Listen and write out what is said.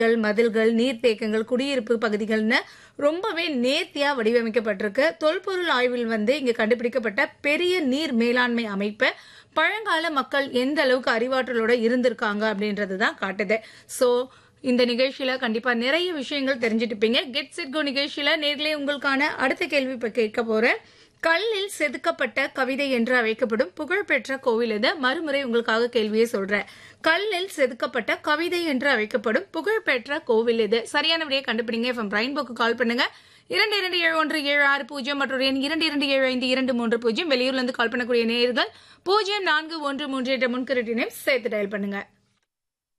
சாலைகள், மதில்கள், நீர்த்தேக்கங்கள், குடியிருப்பு பகுதிகள்னு ரொம்பவே நேர்த்தியா வடிவமைக்கப்பட்டிருக்கு. தொல்பொருள் ஆய்வில் வந்து இங்க கண்டுபிடிக்கப்பட்ட பெரிய நீர் மேலாண்மை அமைப்ப பழங்கால மக்கள் எந்த அளவுக்கு அறிவாற்றலோட இருந்திருக்காங்க அப்படின்றது தான் காட்டுது. சோ இந்த நிகழ்ச்சியில கண்டிப்பா நிறைய விஷயங்கள் தெரிஞ்சுட்டுப்பீங்க. கெட் செட் கோ நிகழ்ச்சியில நேர்களே உங்களுக்கான அடுத்த கேள்வி இப்ப கேட்க போறேன். கல்லில் செதுக்கப்பட்ட கவிதை என்று அழைக்கப்படும் புகழ்பெற்ற கோவில் எது? மறுமுறை உங்களுக்காக கேள்வியை சொல்றேன். கல்லில் செதுக்கப்பட்ட கவிதை என்று அழைக்கப்படும் புகழ்பெற்ற கோவில் எது? சரியான விடையை கண்டுபிடிங்க. எஃப்எம் ரெயின்போக்கு கால் பண்ணுங்க. இரண்டு இரண்டு ஏழு ஒன்று ஏழு ஆறு பூஜ்ஜியம் மற்றொரு எண் இரண்டு இரண்டு ஏழு ஐந்து இரண்டு மூன்று பூஜ்ஜியம் வெளியூர்ல இருந்து கால் பண்ணக்கூடிய நேயர்கள் பூஜ்ஜியம் நான்கு ஒன்று மூன்று என்ற முன்கருட்டினையும் சேர்த்து டயல் பண்ணுங்க